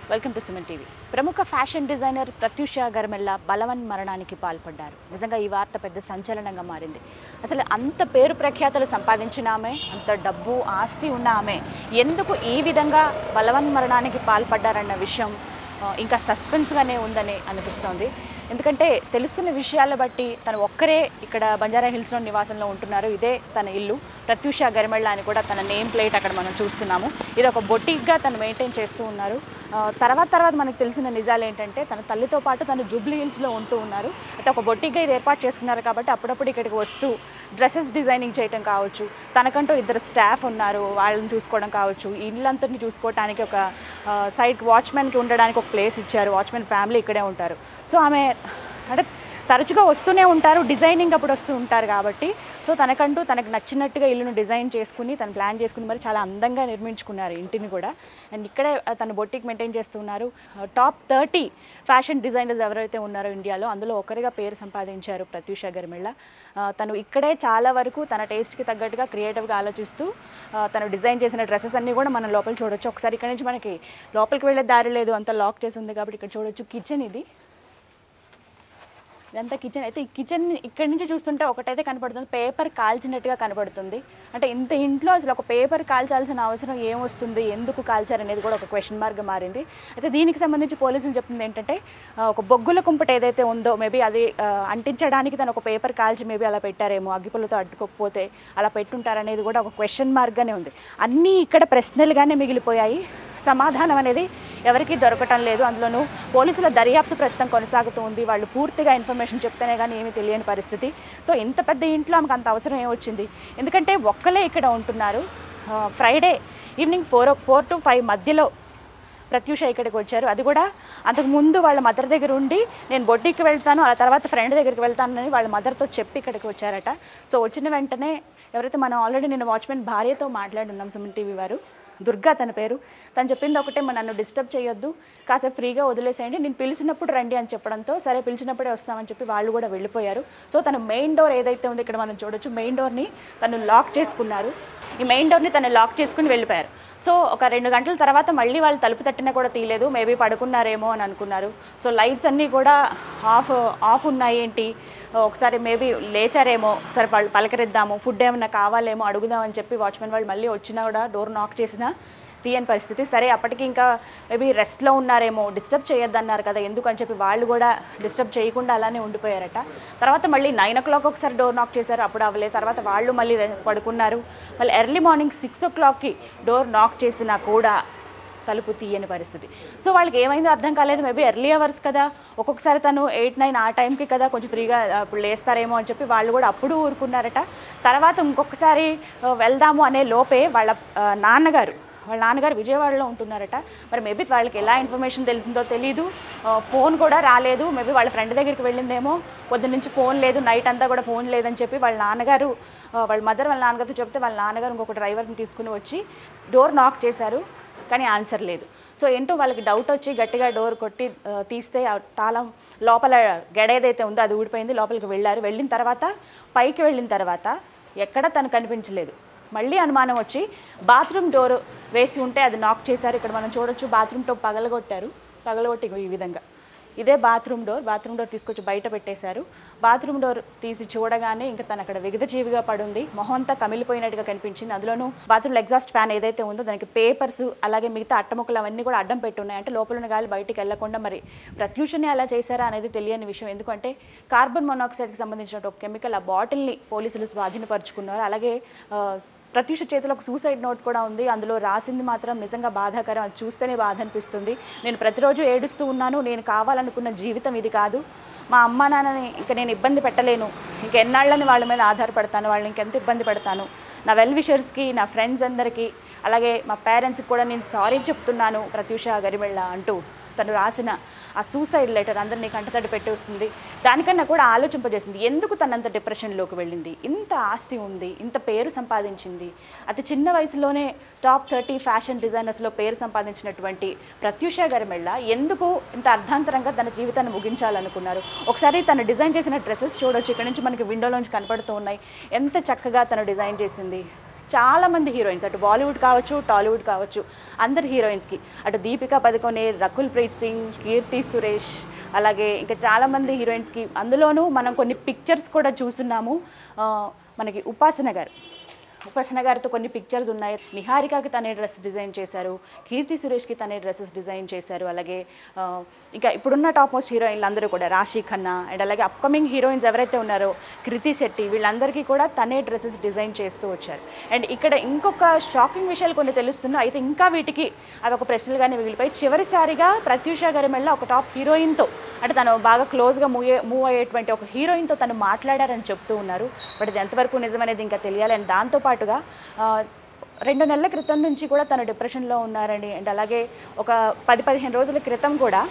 welcome to Suman TV ప్రముఖ fashion designer Pratyusha Garimella బలవన్ మరణానికి పాల్పడ్డారు నిజంగా ఈ వార్త పెద్ద సంచలనంగా మారింది అసలు అంత పేరు ప్రఖ్యాతలు సంపాదించిన ఆమె అంత డబ్బు ఆస్తి ఉన్న ఆమె ఎందుకు ఈ విధంగా బలవన్ మరణానికి పాల్పడ్డారన్న విషయం ఆ, ఇంకా సస్పెన్స్గానే ఉందని అనిపిస్తోంది ఎందుకంటే తెలుస్తున్న విషయాల బట్టి తను ఒక్కరే ఇక్కడ బంజారా హిల్స్లో నివాసంలో ఉంటున్నారు ఇదే తన ఇల్లు ప్రత్యూష గరిమెళ్ళ అని కూడా తన నేమ్ ప్లేట్ అక్కడ మనం చూస్తున్నాము ఇది ఒక బొటిక్గా తను మెయింటైన్ చేస్తూ ఉన్నారు ఆ, తర్వాత తర్వాత మనకు తెలిసిన నిజాలు ఏంటంటే తన తల్లితో పాటు తను జూబ్లీ హిల్స్లో ఉంటూ ఉన్నారు అయితే ఒక బొటిక్గా ఇది ఏర్పాటు చేసుకున్నారు కాబట్టి అప్పుడప్పుడు ఇక్కడికి వస్తూ డ్రెస్సెస్ డిజైనింగ్ చేయటం కావచ్చు తనకంటూ ఇద్దరు స్టాఫ్ ఉన్నారు వాళ్ళని చూసుకోవడం కావచ్చు ఈ ఇల్లంతటిని చూసుకోవడానికి ఒక సైడ్ వాచ్మెన్కి ఉండడానికి ఒక ప్లేస్ ఇచ్చారు వాచ్మెన్ ఫ్యామిలీ ఇక్కడే ఉంటారు సో ఆమె అంటే తరచుగా వస్తూనే ఉంటారు డిజైనింగ్ అప్పుడు వస్తూ ఉంటారు కాబట్టి సో తనకంటూ తనకు నచ్చినట్టుగా ఇల్లును డిజైన్ చేసుకుని తను ప్లాన్ చేసుకుని మరి చాలా అందంగా నిర్మించుకున్నారు ఇంటిని కూడా అండ్ ఇక్కడే ఆ, తన బొట్టికి మెయింటైన్ చేస్తున్నారు టాప్ థర్టీ ఫ్యాషన్ డిజైనర్స్ ఎవరైతే ఉన్నారో ఇండియాలో అందులో ఒకరిగా పేరు సంపాదించారు ప్రత్యూష గరిమెళ్ళ ఆ, తను ఇక్కడే చాలా వరకు తన టేస్ట్కి తగ్గట్టుగా క్రియేటివ్గా ఆలోచిస్తూ ఆ, తను డిజైన్ చేసిన డ్రెస్సెస్ అన్నీ కూడా మనం లోపల చూడొచ్చు ఒకసారి ఇక్కడ నుంచి మనకి లోపలికి వెళ్ళే దారి లేదు అంత లాక్ చేసి ఉంది కాబట్టి ఇక్కడ చూడొచ్చు కిచెన్ ఇది ఇదంతా కిచెన్ అయితే ఈ కిచెన్ ఇక్కడి నుంచి చూస్తుంటే ఒకటైతే కనపడుతుంది పేపర్ కాల్చినట్టుగా కనపడుతుంది అంటే ఇంత ఇంట్లో అసలు ఒక పేపర్ కాల్చాల్సిన అవసరం ఏమొస్తుంది ఎందుకు కాల్చారు అనేది కూడా ఒక క్వశ్చన్ మార్క్ మారింది అయితే దీనికి సంబంధించి పోలీసులు చెప్తుంది ఏంటంటే ఆ, ఒక బొగ్గుల కుంపట ఏదైతే ఉందో మేబీ అది ఆ, అంటించడానికి తను ఒక పేపర్ కాల్చి మేబీ అలా పెట్టారేమో అగ్గిపుల్లతో అడ్డుకోకపోతే అలా పెట్టుంటారనేది కూడా ఒక క్వశ్చన్ మార్క్గానే ఉంది అన్నీ ఇక్కడ ప్రశ్నలుగానే మిగిలిపోయాయి సమాధానం అనేది ఎవరికీ దొరకటం లేదు అందులోనూ పోలీసుల దర్యాప్తు ప్రస్తుతం కొనసాగుతూ ఉంది వాళ్ళు పూర్తిగా ఇన్ఫర్మేషన్ చెప్తేనే కానీ ఏమీ తెలియని పరిస్థితి సో ఇంత పెద్ద ఇంట్లో ఆమెకు అంత అవసరం ఏమొచ్చింది ఎందుకంటే ఒక్కలే ఇక్కడ ఉంటున్నారు ఆ, Friday evening four four to five మధ్యలో ప్రత్యూష ఇక్కడికి వచ్చారు అది కూడా అంతకు ముందు వాళ్ళ మదర్ దగ్గర ఉండి నేను బొడ్డీకి వెళ్తాను ఆ తర్వాత ఫ్రెండ్ దగ్గరికి వెళ్తానని వాళ్ళ మదర్తో చెప్పి ఇక్కడికి వచ్చారట సో వచ్చిన వెంటనే ఎవరైతే మనం ఆల్రెడీ నేను వాచ్మెన్ భార్యతో మాట్లాడున్నాం సుమన్ టీవీ వారు దుర్గా తన పేరు తను చెప్పింది ఒకటే "మా నన్ను డిస్టర్బ్ చేయొద్దు కాసేపు ఫ్రీగా వదిలేసేయండి నేను పిలిచినప్పుడు రండి అని చెప్పడంతో సరే పిలిచినప్పుడే వస్తామని చెప్పి వాళ్ళు కూడా వెళ్ళిపోయారు సో తన మెయిన్ డోర్ ఏదైతే ఉందో ఇక్కడ మనం చూడొచ్చు మెయిన్ డోర్ని తను లాక్ చేసుకున్నారు ఈ మెయిన్ డోర్ని తను లాక్ చేసుకుని వెళ్ళిపోయారు సో ఒక రెండు గంటల తర్వాత మళ్ళీ వాళ్ళు తలుపు తట్టినా కూడా తీయలేదు మేబీ పడుకున్నారేమో అని అనుకున్నారు సో లైట్స్ అన్నీ కూడా ఆఫ్ ఆఫ్ ఉన్నాయి ఏంటి ఒకసారి మేబీ లేచారేమో ఒకసారి పల్- పలకరిద్దాము ఫుడ్ ఏమైనా కావాలేమో అడుగుదామని చెప్పి వాచ్మెన్ వాళ్ళు మళ్ళీ వచ్చినా కూడా డోర్ నాక్ చేసినా తీయని పరిస్థితి సరే అప్పటికి ఇంకా మేబీ రెస్ట్లో ఉన్నారేమో డిస్టర్బ్ చేయొద్దన్నారు కదా ఎందుకు అని చెప్పి వాళ్ళు కూడా డిస్టర్బ్ చేయకుండా అలానే ఉండిపోయారట తర్వాత మళ్ళీ నైన్ ఓ క్లాక్ ఒకసారి డోర్ నాక్ చేశారు అప్పుడు అవ్వలేదు తర్వాత వాళ్ళు మళ్ళీ రె- పడుకున్నారు మళ్ళీ ఎర్లీ మార్నింగ్ సిక్స్ ఓ క్లాక్కి డోర్ నాక్ చేసినా కూడా తలుపు తీయని పరిస్థితి సో వాళ్ళకి ఏమైందో అర్థం కాలేదు మేబీ ఎర్లీ అవర్స్ కదా ఒక్కొక్కసారి తను ఎయిట్ నైన్ ఆ టైంకి కదా కొంచెం ఫ్రీగా ఆ, ఇప్పుడు లేస్తారేమో అని చెప్పి వాళ్ళు కూడా అప్పుడు ఊరుకున్నారట తర్వాత ఇంకొకసారి ఆ, వెళ్దాము అనే లోపే వాళ్ళ ఆ, నాన్నగారు వాళ్ళ నాన్నగారు విజయవాడలో ఉంటున్నారట మరి మేబీ వాళ్ళకి ఎలా ఇన్ఫర్మేషన్ తెలిసిందో తెలీదు ఆ, ఫోన్ కూడా రాలేదు మేబీ వాళ్ళ ఫ్రెండ్ దగ్గరికి వెళ్ళిందేమో పొద్దున్న నుంచి ఫోన్ లేదు నైట్ అంతా కూడా ఫోన్ లేదని చెప్పి వాళ్ళ నాన్నగారు ఆ, వాళ్ళ మదర్ వాళ్ళ నాన్నగారితో చెప్తే వాళ్ళ నాన్నగారు ఇంకొక డ్రైవర్ని తీసుకుని వచ్చి డోర్ నాక్ చేశారు కానీ ఆన్సర్ లేదు సో ఏంటో వాళ్ళకి డౌట్ వచ్చి గట్టిగా డోర్ కొట్టి ఆ, తీస్తే ఆ తాళం లోపల గెడ ఏదైతే ఉందో అది ఊడిపోయింది లోపలికి వెళ్ళారు వెళ్ళిన తర్వాత పైకి వెళ్ళిన తర్వాత ఎక్కడ తను కనిపించలేదు మళ్ళీ అనుమానం వచ్చి బాత్రూమ్ డోర్ వేసి ఉంటే అది నాక్ చేశారు ఇక్కడ మనం చూడొచ్చు బాత్రూమ్ టోప్ పగలగొట్టారు పగలగొట్టి ఇగో ఈ విధంగా ఇదే బాత్రూమ్ డోర్ బాత్రూమ్ డోర్ తీసుకొచ్చి బయట పెట్టేశారు బాత్రూమ్ డోర్ తీసి చూడగానే ఇంకా తను అక్కడ విగతజీవిగా పడుంది మొహం అంతా కమిలిపోయినట్టుగా కనిపించింది అందులోనూ బాత్రూమ్ ఎగ్జాస్ట్ ఫ్యాన్ ఏదైతే ఉందో దానికి పేపర్స్ అలాగే మిగతా అట్టముక్కలు అవన్నీ కూడా అడ్డం పెట్టి ఉన్నాయి అంటే లోపల ఉన్న గాలి బయటికి వెళ్లకుండా మరి ప్రత్యూషని అలా చేశారా అనేది తెలియని విషయం ఎందుకంటే కార్బన్ మొనాక్సైడ్కి సంబంధించిన ఒక కెమికల్ ఆ బాటిల్ని పోలీసులు స్వాధీనపరుచుకున్నారు అలాగే ఆ, ప్రత్యూష చేతిలో ఒక సూసైడ్ నోట్ కూడా ఉంది అందులో రాసింది మాత్రం నిజంగా బాధాకరం అది చూస్తేనే బాధ అనిపిస్తుంది నేను ప్రతిరోజు ఏడుస్తూ ఉన్నాను నేను కావాలనుకున్న జీవితం ఇది కాదు మా అమ్మ నాన్నని ఇంకా నేను ఇబ్బంది పెట్టలేను ఇంకెన్నాళ్ళని వాళ్ళ మీద ఆధారపడతాను వాళ్ళని ఇంకెంత ఇబ్బంది పెడతాను నా వెల్ విషర్స్కి నా ఫ్రెండ్స్ అందరికీ అలాగే మా పేరెంట్స్కి కూడా నేను సారీ చెప్తున్నాను ప్రత్యూష గరిమెళ్ళ అంటూ తను రాసిన ఆ సూసైడ్ లెటర్ అందరినీ కంటతడి పెట్టి వస్తుంది దానికన్నా కూడా ఆలోచింపజేసింది ఎందుకు తనంత డిప్రెషన్లోకి వెళ్ళింది ఇంత ఆస్తి ఉంది ఇంత పేరు సంపాదించింది అతి చిన్న వయసులోనే టాప్ థర్టీ ఫ్యాషన్ డిజైనర్స్లో పేరు సంపాదించినటువంటి ప్రత్యూష గరిమెళ్ళ ఎందుకు ఇంత అర్ధాంతరంగా తన జీవితాన్ని ముగించాలనుకున్నారు ఒకసారి తను డిజైన్ చేసిన డ్రెస్సెస్ చూడొచ్చు ఇక్కడ నుంచి మనకి విండోలోంచి కనపడుతూ ఉన్నాయి ఎంత చక్కగా తను డిజైన్ చేసింది చాలా మంది హీరోయిన్స్ అటు బాలీవుడ్ కావచ్చు టాలీవుడ్ కావచ్చు అందరు హీరోయిన్స్కి అటు దీపికా పదుకొనే రకుల్ ప్రీత్ సింగ్ కీర్తి సురేష్ అలాగే ఇంకా చాలామంది హీరోయిన్స్కి అందులోనూ మనం కొన్ని పిక్చర్స్ కూడా చూస్తున్నాము ఆ, మనకి ఉపాసన గారు ఉపాసన గారితో కొన్ని పిక్చర్స్ ఉన్నాయి నిహారికకి తనే డ్రెస్ డిజైన్ చేశారు కీర్తి సురేష్కి తనే డ్రెస్సెస్ డిజైన్ చేశారు అలాగే ఆ, ఇంకా ఇప్పుడున్న టాప్ మోస్ట్ హీరోయిన్లు అందరూ కూడా రాశి ఖన్నా అండ్ అలాగే అప్కమింగ్ హీరోయిన్స్ ఎవరైతే ఉన్నారో కృతి శెట్టి వీళ్ళందరికీ కూడా తనే డ్రెస్సెస్ డిజైన్ చేస్తూ వచ్చారు అండ్ ఇక్కడ ఇంకొక షాకింగ్ విషయాలు కొన్ని తెలుస్తున్నాయి అయితే ఇంకా వీటికి అవి ఒక ప్రశ్నలుగానే మిగిలిపోయి చివరిసారిగా ప్రత్యూష గారి మెల్ల ఒక టాప్ హీరోయిన్తో అంటే తను బాగా క్లోజ్గా మూవ్ మూవ్ అయ్యేటువంటి ఒక హీరోయిన్తో తను మాట్లాడారని చెప్తూ ఉన్నారు బట్ ఇది ఎంతవరకు నిజమనేది ఇంకా తెలియాలి అండ్ దాంతోపాటుగా ఆ, రెండు నెలల క్రితం నుంచి కూడా తను డిప్రెషన్లో ఉన్నారని అండ్ అలాగే ఒక పది పదిహేను రోజుల క్రితం కూడా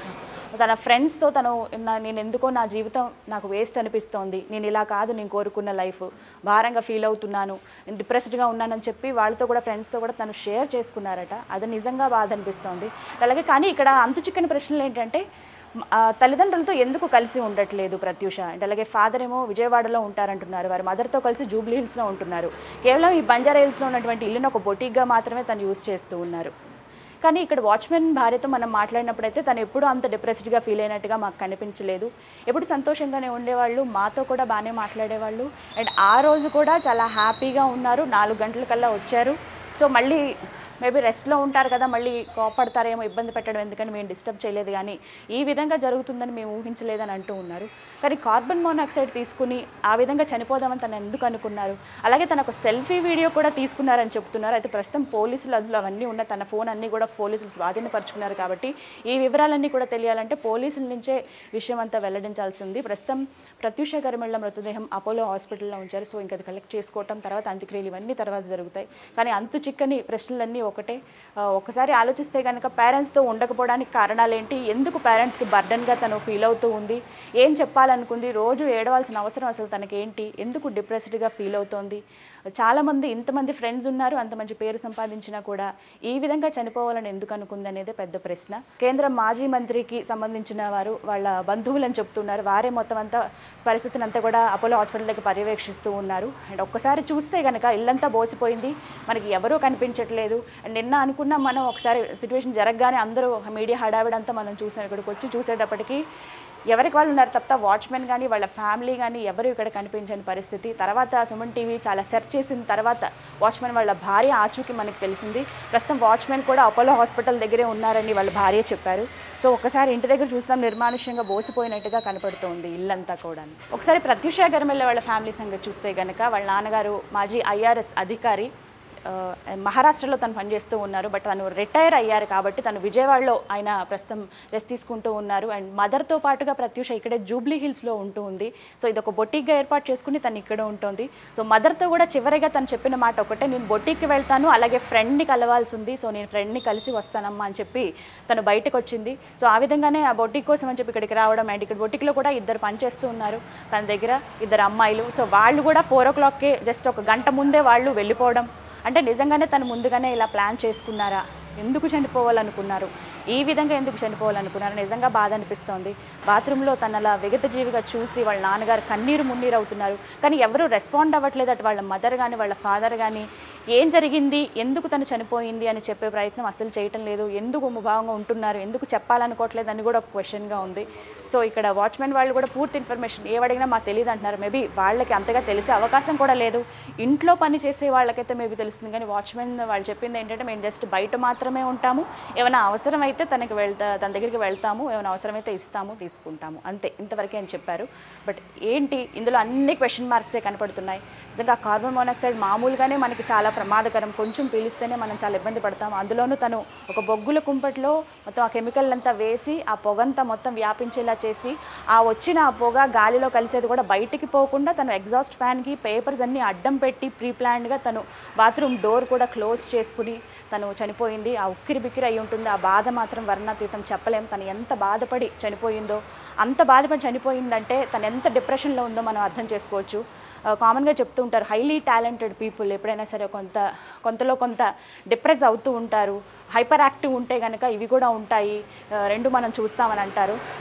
తన ఫ్రెండ్స్తో తను నా- నేను ఎందుకో నా జీవితం నాకు వేస్ట్ అనిపిస్తోంది నేను ఇలా కాదు నేను కోరుకున్న లైఫ్ భారంగా ఫీల్ అవుతున్నాను నేను డిప్రెస్డ్గా ఉన్నానని చెప్పి వాళ్ళతో కూడా ఫ్రెండ్స్తో కూడా తను షేర్ చేసుకున్నారట అది నిజంగా బాధ అనిపిస్తోంది అలాగే కానీ ఇక్కడ అంతు చిక్కని ప్రశ్నలు ఏంటంటే మ- ఆ తల్లిదండ్రులతో ఎందుకు కలిసి ఉండట్లేదు ప్రత్యూష అంటే అలాగే ఫాదర్ ఏమో విజయవాడలో ఉంటారంటున్నారు వారి మదర్తో కలిసి జూబ్లీ హిల్స్లో ఉంటున్నారు కేవలం ఈ బంజారా హిల్స్లో ఉన్నటువంటి ఇల్లును ఒక బొటీక్గా మాత్రమే తను యూజ్ చేస్తూ ఉన్నారు కానీ ఇక్కడ వాచ్మెన్ భార్యతో మనం మాట్లాడినప్పుడైతే తను ఎప్పుడూ అంత డిప్రెస్డ్గా ఫీల్ అయినట్టుగా మాకు కనిపించలేదు ఎప్పుడు సంతోషంగానే ఉండేవాళ్ళు మాతో కూడా బాగానే మాట్లాడేవాళ్ళు అండ్ ఆ రోజు కూడా చాలా హ్యాపీగా ఉన్నారు నాలుగు గంటల కల్లా వచ్చారు సో మళ్ళీ మేబీ రెస్ట్లో ఉంటారు కదా మళ్ళీ కోపడతారేమో ఇబ్బంది పెట్టడం ఎందుకని మేము డిస్టర్బ్ చేయలేదు కానీ ఈ విధంగా జరుగుతుందని మేము ఊహించలేదని అంటూ ఉన్నారు కానీ కార్బన్ మోనాక్సైడ్ తీసుకుని ఆ విధంగా చనిపోదామని తను ఎందుకు అనుకున్నారు అలాగే తన ఒక సెల్ఫీ వీడియో కూడా తీసుకున్నారని చెప్తున్నారు అయితే ప్రస్తుతం పోలీసులు అందులో అవన్నీ ఉన్న తన ఫోన్ అన్నీ కూడా పోలీసులు స్వాధీనపరుచుకున్నారు కాబట్టి ఈ వివరాలన్నీ కూడా తెలియాలంటే పోలీసుల నుంచే విషయం అంతా వెల్లడించాల్సి ఉంది ప్రస్తుతం ప్రత్యూష గరిమెళ్ళ మృతదేహం అపోలో హాస్పిటల్లో ఉంచారు సో ఇంకా అది కలెక్ట్ చేసుకోవటం తర్వాత అంత్యక్రియలు ఇవన్నీ తర్వాత జరుగుతాయి కానీ అంతు చిక్కని ప్రశ్నలన్నీ ఒకటే ఆ, ఒకసారి ఆలోచిస్తే కనుక పేరెంట్స్తో ఉండకపోవడానికి కారణాలు ఏంటి ఎందుకు పేరెంట్స్కి బర్డన్గా తను ఫీల్ అవుతూ ఉంది ఏం చెప్పాలనుకుంది రోజు ఏడవాల్సిన అవసరం అసలు తనకేంటి ఎందుకు డిప్రెస్డ్గా ఫీల్ అవుతోంది చాలామంది ఇంతమంది ఫ్రెండ్స్ ఉన్నారు అంత మంచి పేరు సంపాదించినా కూడా ఈ విధంగా చనిపోవాలని ఎందుకు అనుకుంది అనేది పెద్ద ప్రశ్న కేంద్ర మాజీ మంత్రికి సంబంధించిన వారు వాళ్ళ బంధువులని చెప్తున్నారు వారే మొత్తం అంతా పరిస్థితిని అంతా కూడా అపోలో హాస్పిటల్కి పర్యవేక్షిస్తూ ఉన్నారు అండ్ ఒక్కసారి చూస్తే కనుక ఇల్లంతా బోసిపోయింది మనకి ఎవరూ కనిపించట్లేదు అండ్ నిన్న అనుకున్నాం మనం ఒకసారి సిచ్యువేషన్ జరగగానే అందరూ మీడియా హడావిడంతా మనం చూసాం ఇక్కడికి వచ్చి చూసేటప్పటికి ఎవరికి వాళ్ళు ఉన్నారు తప్ప వాచ్మెన్ కానీ వాళ్ళ ఫ్యామిలీ కానీ ఎవరు ఇక్కడ కనిపించని పరిస్థితి తర్వాత సుమన్ టీవీ చాలా సెర్చ్ చేసిన తర్వాత వాచ్మెన్ వాళ్ళ భార్య ఆచూకీ మనకు తెలిసింది ప్రస్తుతం వాచ్మెన్ కూడా అపోలో హాస్పిటల్ దగ్గరే ఉన్నారని వాళ్ళ భార్య చెప్పారు సో ఒకసారి ఇంటి దగ్గర చూస్తాం నిర్మానుష్యంగా బోసిపోయినట్టుగా కనపడుతోంది ఇల్లంతా కూడా ఒకసారి ప్రత్యూష గర్మెల్ల వాళ్ళ ఫ్యామిలీ సంగతి చూస్తే కనుక వాళ్ళ నాన్నగారు మాజీ ఐఆర్ఎస్ అధికారి ఆ, మహారాష్ట్రలో తను పనిచేస్తూ ఉన్నారు బట్ తను రిటైర్ అయ్యారు కాబట్టి తను విజయవాడలో ఆయన ప్రస్తుతం రెస్ట్ తీసుకుంటూ ఉన్నారు అండ్ మదర్తో పాటుగా ప్రత్యూష ఇక్కడే జూబ్లీ హిల్స్లో ఉంటూ ఉంది సో ఇది ఒక బొటిక్గా ఏర్పాటు చేసుకుని తను ఇక్కడ ఉంటుంది సో మదర్తో కూడా చివరిగా తను చెప్పిన మాట ఒకటే నేను బొటిక్కి వెళ్తాను అలాగే ఫ్రెండ్ని కలవాల్సి ఉంది సో నేను ఫ్రెండ్ని కలిసి వస్తానమ్మా అని చెప్పి తను బయటకు వచ్చింది సో ఆ విధంగానే ఆ బొటిక్ కోసం అని చెప్పి ఇక్కడికి రావడం అండ్ ఇక్కడ బొటిక్లో కూడా ఇద్దరు పనిచేస్తూ ఉన్నారు తన దగ్గర ఇద్దరు అమ్మాయిలు సో వాళ్ళు కూడా ఫోర్ ఓ క్లాక్కి జస్ట్ ఒక గంట ముందే వాళ్ళు వెళ్ళిపోవడం అంటే నిజంగానే తను ముందుగానే ఇలా ప్లాన్ చేసుకున్నారా ఎందుకు చనిపోవాలనుకున్నారు ఈ విధంగా ఎందుకు చనిపోవాలనుకున్నారు నిజంగా బాధ అనిపిస్తోంది బాత్రూంలో తన అలా విగత జీవిగా చూసి వాళ్ళ నాన్నగారు కన్నీరు మున్నీరు అవుతున్నారు కానీ ఎవరు రెస్పాండ్ అవ్వట్లేదు అటు వాళ్ళ మదర్ కానీ వాళ్ళ ఫాదర్ కానీ ఏం జరిగింది ఎందుకు తను చనిపోయింది అని చెప్పే ప్రయత్నం అసలు చేయటం లేదు ఎందుకు ముభావంగా ఉంటున్నారు ఎందుకు చెప్పాలనుకోవట్లేదు అని కూడా ఒక క్వశ్చన్గా ఉంది సో ఇక్కడ వాచ్మెన్ వాళ్ళు కూడా పూర్తి ఇన్ఫర్మేషన్ ఏవడిగినా మాకు తెలియదు అంటున్నారు మేబీ వాళ్ళకి అంతగా తెలిసే అవకాశం కూడా లేదు ఇంట్లో పని చేసే వాళ్ళకైతే మేబీ తెలుస్తుంది కానీ వాచ్మెన్ వాళ్ళు చెప్పింది ఏంటంటే మేము జస్ట్ బయట మాత్రమే ఉంటాము ఏమైనా అవసరం అయితే తనకి వెళ్తా తన దగ్గరికి వెళ్తాము ఏమైనా అవసరమైతే ఇస్తాము తీసుకుంటాము అంతే ఇంతవరకే అని చెప్పారు బట్ ఏంటి ఇందులో అన్ని క్వశ్చన్ మార్క్సే కనపడుతున్నాయి నిజంగా కార్బన్ మోనాక్సైడ్ మామూలుగానే మనకి చాలా ప్రమాదకరం కొంచెం పీలిస్తేనే మనం చాలా ఇబ్బంది పడతాం అందులోనూ తను ఒక బొగ్గుల కుంపట్లో మొత్తం ఆ కెమికల్ అంతా వేసి ఆ పొగంతా మొత్తం వ్యాపించేలా చేసి ఆ వచ్చిన ఆ పొగ గాలిలో కలిసేది కూడా బయటికి పోకుండా తను ఎగ్జాస్ట్ ఫ్యాన్కి పేపర్స్ అన్నీ అడ్డం పెట్టి ప్రీ ప్లాన్డ్గా తను బాత్రూమ్ డోర్ కూడా క్లోజ్ చేసుకుని తను చనిపోయింది ఆ ఉక్కిరి బిక్కిరి అయి ఉంటుంది ఆ బాధ మాత్రం వర్ణాతీతం చెప్పలేం తను ఎంత బాధపడి చనిపోయిందో అంత బాధపడి చనిపోయిందంటే తను ఎంత డిప్రెషన్లో ఉందో మనం అర్థం చేసుకోవచ్చు కామన్గా చెప్తూ ఉంటారు హైలీ టాలెంటెడ్ పీపుల్ ఎప్పుడైనా సరే కొంత కొంతలో కొంత డిప్రెస్ అవుతూ ఉంటారు హైపర్ యాక్టివ్ ఉంటే కనుక ఇవి కూడా ఉంటాయి ఆ, రెండు మనం చూస్తామని అంటారు నిజంగా సై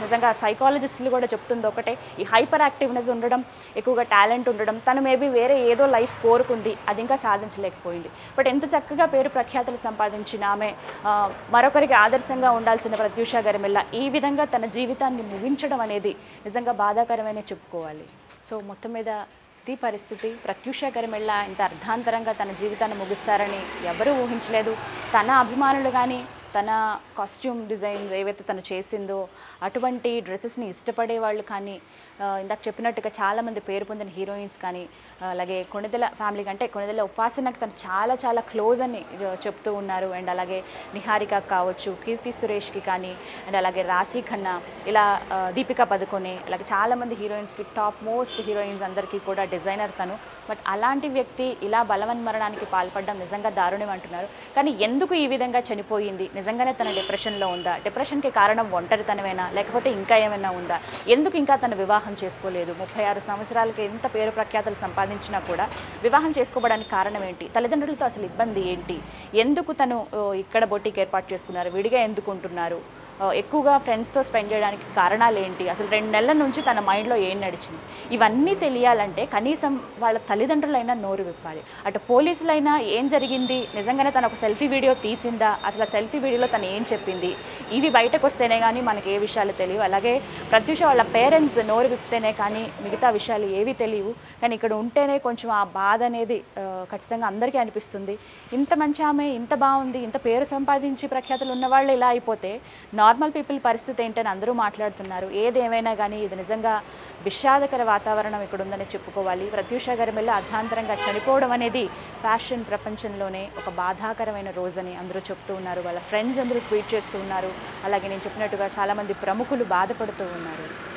సైకాలజిస్టులు కూడా చెప్తుంది ఒకటే ఈ హైపర్ యాక్టివ్నెస్ ఉండడం ఎక్కువగా టాలెంట్ ఉండడం తను మేబీ వేరే ఏదో లైఫ్ కోరుకుంది అది ఇంకా సాధించలేకపోయింది బట్ ఎంత చక్కగా పేరు ప్రఖ్యాతులు సంపాదించిన ఆమె ఆ, మరొకరికి ఆదర్శంగా ఉండాల్సిన ప్రత్యూష గరిమెల్ల ఈ విధంగా తన జీవితాన్ని ముగించడం అనేది నిజంగా బాధాకరమనే చెప్పుకోవాలి సో మొత్తం మీద ఇది పరిస్థితి ప్రత్యూష గరిమెళ్ళ ఇంత అర్ధాంతరంగా తన జీవితాన్ని ముగిస్తారని ఎవరూ ఊహించలేదు తన అభిమానులు కానీ తన కాస్ట్యూమ్ డిజైన్ ఏవైతే తను చేసిందో అటువంటి డ్రెస్సెస్ని ఇష్టపడే వాళ్ళు కానీ ఆ, ఇందాక చెప్పినట్టుగా చాలామంది పేరు పొందిన హీరోయిన్స్ కానీ ఆ, అలాగే కొణిదెల ఫ్యామిలీ కంటే కొణిదెల ఉపాసనకు తను చాలా చాలా క్లోజ్ అని ఆ, చెప్తూ ఉన్నారు అండ్ అలాగే నిహారిక కావచ్చు కీర్తి సురేష్కి కానీ అండ్ అలాగే రాశి ఖన్నా ఇలా ఆ, దీపికా పదుకొనే అలాగే చాలామంది హీరోయిన్స్కి టాప్ మోస్ట్ హీరోయిన్స్ అందరికీ కూడా డిజైనర్ తను బట్ అలాంటి వ్యక్తి ఇలా బలవన్మరణానికి పాల్పడడం నిజంగా దారుణం అంటున్నారు కానీ ఎందుకు ఈ విధంగా చనిపోయింది నిజంగానే తన డిప్రెషన్లో ఉందా డిప్రెషన్కి కారణం ఒంటరితనమేనా లేకపోతే ఇంకా ఏమైనా ఉందా ఎందుకు ఇంకా తను వివాహం చేసుకోలేదు ముప్పై ఆరు సంవత్సరాలకి ఎంత పేరు ప్రఖ్యాతలు సంపాదించినా కూడా వివాహం చేసుకోవడానికి కారణం ఏంటి తల్లిదండ్రులతో అసలు ఇబ్బంది ఏంటి ఎందుకు తను ఓ, ఇక్కడ బొట్టికి ఏర్పాటు చేసుకున్నారు విడిగా ఎందుకు ఉంటున్నారు ఆ, ఎక్కువగా ఫ్రెండ్స్తో స్పెండ్ చేయడానికి కారణాలు ఏంటి అసలు రెండు నెలల నుంచి తన మైండ్లో ఏం నడిచింది ఇవన్నీ తెలియాలంటే కనీసం వాళ్ళ తల్లిదండ్రులైనా నోరు విప్పాలి అటు పోలీసులైనా ఏం జరిగింది నిజంగానే తను ఒక సెల్ఫీ వీడియో తీసిందా అసలు ఆ సెల్ఫీ వీడియోలో తను ఏం చెప్పింది ఇవి బయటకు వస్తేనే కానీ మనకి ఏ విషయాలు తెలియవు అలాగే ప్రత్యూష వాళ్ళ పేరెంట్స్ నోరు విప్పితేనే కానీ మిగతా విషయాలు ఏవి తెలియవు కానీ ఇక్కడ ఉంటేనే కొంచెం ఆ బాధ అనేది ఆ, ఖచ్చితంగా అందరికీ అనిపిస్తుంది ఇంత మంచి ఆమె ఇంత బాగుంది ఇంత పేరు సంపాదించి ప్రఖ్యాతులు ఉన్న వాళ్ళు ఇలా అయిపోతే నార్మల్ పీపుల్ పరిస్థితి ఏంటని అందరూ మాట్లాడుతున్నారు ఏదేమైనా కానీ ఇది నిజంగా విషాదకర వాతావరణం ఇక్కడ ఉందని చెప్పుకోవాలి ప్రత్యూష గారి మెల్ల అర్ధాంతరంగా చనిపోవడం అనేది ఫ్యాషన్ ప్రపంచంలోనే ఒక బాధాకరమైన రోజని అందరూ చెప్తూ ఉన్నారు వాళ్ళ ఫ్రెండ్స్ అందరూ ట్వీట్ చేస్తూ ఉన్నారు అలాగే నేను చెప్పినట్టుగా చాలామంది ప్రముఖులు బాధపడుతూ ఉన్నారు